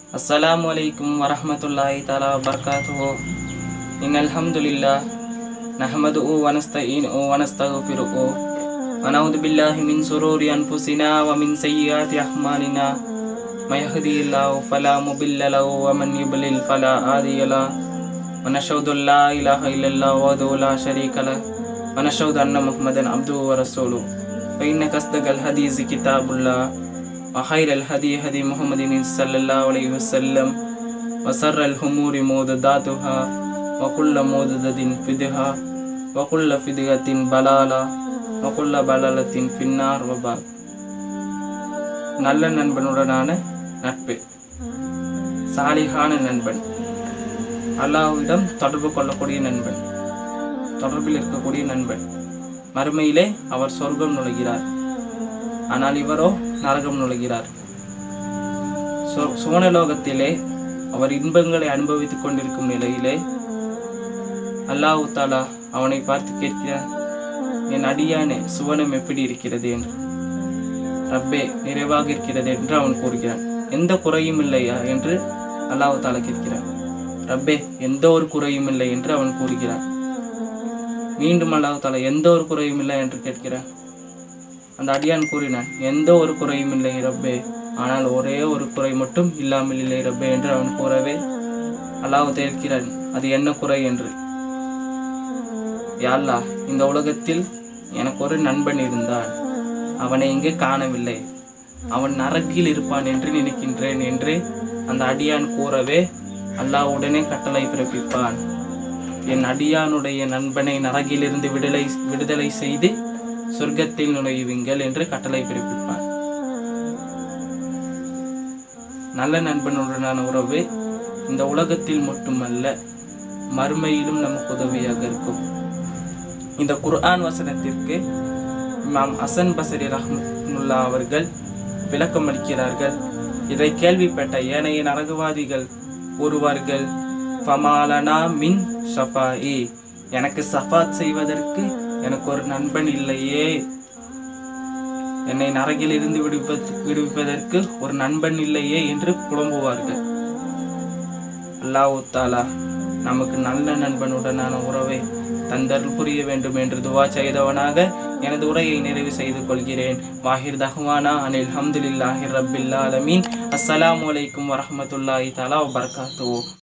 السلام عليكم ورحمة الله تعالى وبركاته إن الحمد لله نحمده ونستعينه ونستغفره ونعوذ بالله من شرور أنفسنا ومن سيئات أعمالنا ما يهدي الله فلا مضل له ومن يضلل فلا هادي له ونشهد أن لا إله إلا الله وحده لا شريك له ونشهد أن محمدا عبده ورسوله فإن أصدق الحديث كتاب الله وخير الهدي هدي محمد صلى الله عليه وسلم وسر الأمور محدثاتها وكل محدثة بدعة وكل بدعة ضلالة وكل ضلالة في النار وبعد நல்ல நண்பனுடனான நட்பு சாலிகான நண்பன் அல்லாஹ்விடம் தொடர்பு கொள்ளக்கூடிய நண்பன் தொடர்பில் இருக்கக்கூடிய நண்பன் மறுமையிலே அவர் சொர்க்கம் நுழைகிறார் ஆனால் இவரோ நரகம் நுழைகிறார் சு- சுவனலோகத்திலே அவர் இன்பங்களை அனுபவித்துக் கொண்டிருக்கும் நிலையிலே அல்லாஹ் தாலா அவனை பார்த்து கேட்கிறான் என் அடியானே சுவனம் எப்படி இருக்கிறது என்று ரப்பே நிறைவாக இருக்கிறது என்று அவன் கூறுகிறான் எந்த குறையும் இல்லையா என்று அல்லாஹ் தாலா கேட்கிறான் ரப்பே எந்த ஒரு குறையும் இல்லை என்று அவன் கூறுகிறான் மீண்டும் அல்லாஹ் தாலா எந்த ஒரு குறையும் இல்லை என்று கேட்கிறான் அந்த அடியான் கூறினான் எந்த ஒரு குறையும் இல்லை ரப்பே ஆனால் ஒரே ஒரு குறை மட்டும் இல்லாமல் இல்லை ரப்பே என்று அவன் கூறவே அல்லாஹ் கேட்கிறான் அது என்ன குறை என்று யா அல்லாஹ் இந்த உலகத்தில் எனக்கு ஒரு நண்பன் இருந்தான் அவனை இங்கு காணவில்லை அவன் நரகில் இருப்பான் என்று நினைக்கின்றேன் என்று அந்த அடியான் கூறவே அல்லாஹ் உடனே கட்டளை பிறப்பிப்பான் என் அடியானுடைய நண்பனை நரகிலிருந்து விடுதலை விடுதலை செய்து சொர்க்கத்தில் நுழையுவீங்கள் என்று கட்டளை பிறப்பிப்பான் நல்ல நண்பனுடனான உறவு இந்த உலகத்தில் மட்டுமல்ல மறுமையிலும் நமக்கு உதவியாக இருக்கும் இந்த குர்ஆன் வசனத்திற்கு இமாம் ஹசன் பசரி ரஹ்மத்துல்லா அவர்கள் விளக்கம் அளிக்கிறார்கள் இதை கேள்விப்பட்ட ஏனைய நரகவாதிகள் கூறுவார்கள் ஃபமாலனா மின் ஷஃபாயி எனக்கு சஃபாத் செய்வதற்கு எனக்கு ஒரு நண்பன் இல்லையே என்னை நரகில் இருந்து விடுவிப்ப- விடுவிப்பதற்கு ஒரு நண்பன் இல்லையே என்று புலம்புவார்கள் அல்லாஹ் தாலா நமக்கு நல்ல நண்பனுடனான உறவை தந்தருள் புரிய வேண்டும் என்று துவா செய்தவனாக எனது உரையை நிறைவு செய்து கொள்கிறேன் வாஹிர் தஹ்வானா அனில் ஹம்துலில்லாஹி ரப்பில் ஆலமீன் அஸ்ஸலாமு அலைக்கும் வரஹ்மத்துல்லாஹி தஆலா வபரகாத்துஹு